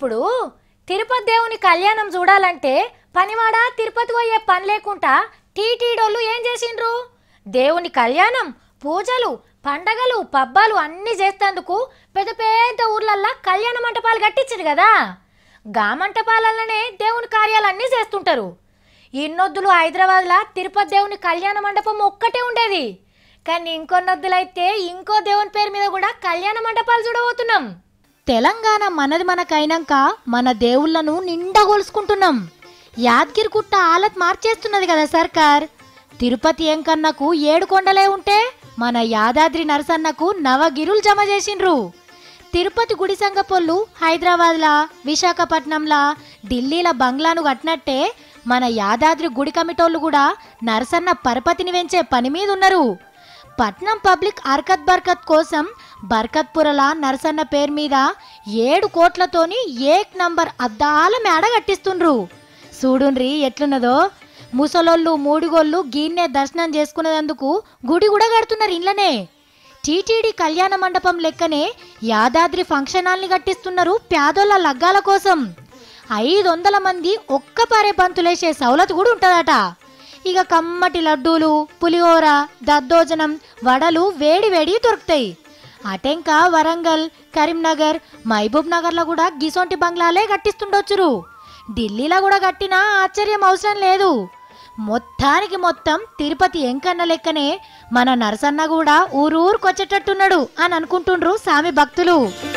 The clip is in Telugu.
ఇప్పుడు తిరుపతి దేవుని కళ్యాణం చూడాలంటే పనివాడ తిరుపతి పోయే పని లేకుండా టీటీడోళ్ళు ఏం చేసిండ్రు దేవుని కళ్యాణం పూజలు పండగలు పబ్బాలు అన్నీ చేస్తేందుకు పెద్ద పెద్ద ఊర్లల్లా కళ్యాణ మంటపాలు కట్టించారు కదా గా మంటపాలలోనే దేవుని కార్యాలన్నీ చేస్తుంటారు ఇన్నొద్దులు హైదరాబాద్లో తిరుపతి దేవుని కళ్యాణ మండపం ఒక్కటే ఉండేది కానీ ఇంకొన్నొద్దులైతే ఇంకో దేవుని పేరు మీద కూడా కళ్యాణ మండపాలు చూడబోతున్నాం తెలంగాణ మనది మనకైనాక మన దేవుళ్ళను నిండా కొలుసుకుంటున్నాం యాదగిరి గుట్ట ఆలత్ మార్చేస్తున్నది కదా సర్కార్ తిరుపతి ఎంకన్నకు ఏడు కొండలే ఉంటే మన యాదాద్రి నరసన్నకు నవగిరులు జమ చేసిండ్రు తిరుపతి గుడి సంగపొల్లు హైదరాబాద్లా విశాఖపట్నంలా ఢిల్లీల బంగ్లాను కట్టినట్టే మన యాదాద్రి గుడి కమిటోళ్ళు కూడా నరసన్న పరపతిని పెంచే పని మీద ఉన్నారు పట్నం పబ్లిక్ అర్కత్ బర్కత్ కోసం బర్కత్పురల నరసన్న పేరు మీద ఏడు కోట్లతోని ఏక్ నంబర్ అద్దాల మేడ కట్టిస్తుండ్రు చూడుండ్రి ఎట్లున్నదో ముసలోళ్ళు మూడిగోళ్ళు గీన్నే దర్శనం చేసుకునేందుకు గుడి కూడా కడుతున్నారు ఇళ్ళనే టీటీడీ కళ్యాణ మండపం లెక్కనే యాదాద్రి ఫంక్షన్ హాల్ని కట్టిస్తున్నారు పేదోళ్ళ లగ్గాల కోసం ఐదు వందల మంది ఒక్క పారే బంతులేసే సౌలత్ కూడా ఉంటుందట ఇక కమ్మటి లడ్డూలు పులిహోర దద్దోజనం వడలు వేడి వేడి దొరుకుతాయి అటెంక వరంగల్ కరీంనగర్ మహబూబ్ నగర్లో కూడా గిసొంటి బంగ్లాలే కట్టిస్తుండొచ్చురు ఢిల్లీలో కూడా కట్టినా ఆశ్చర్యం అవసరం లేదు మొత్తానికి మొత్తం తిరుపతి ఎంకన్న లెక్కనే మన నరసన్న కూడా ఊరూరుకొచ్చేటట్టున్నాడు అని అనుకుంటుండ్రు సామి భక్తులు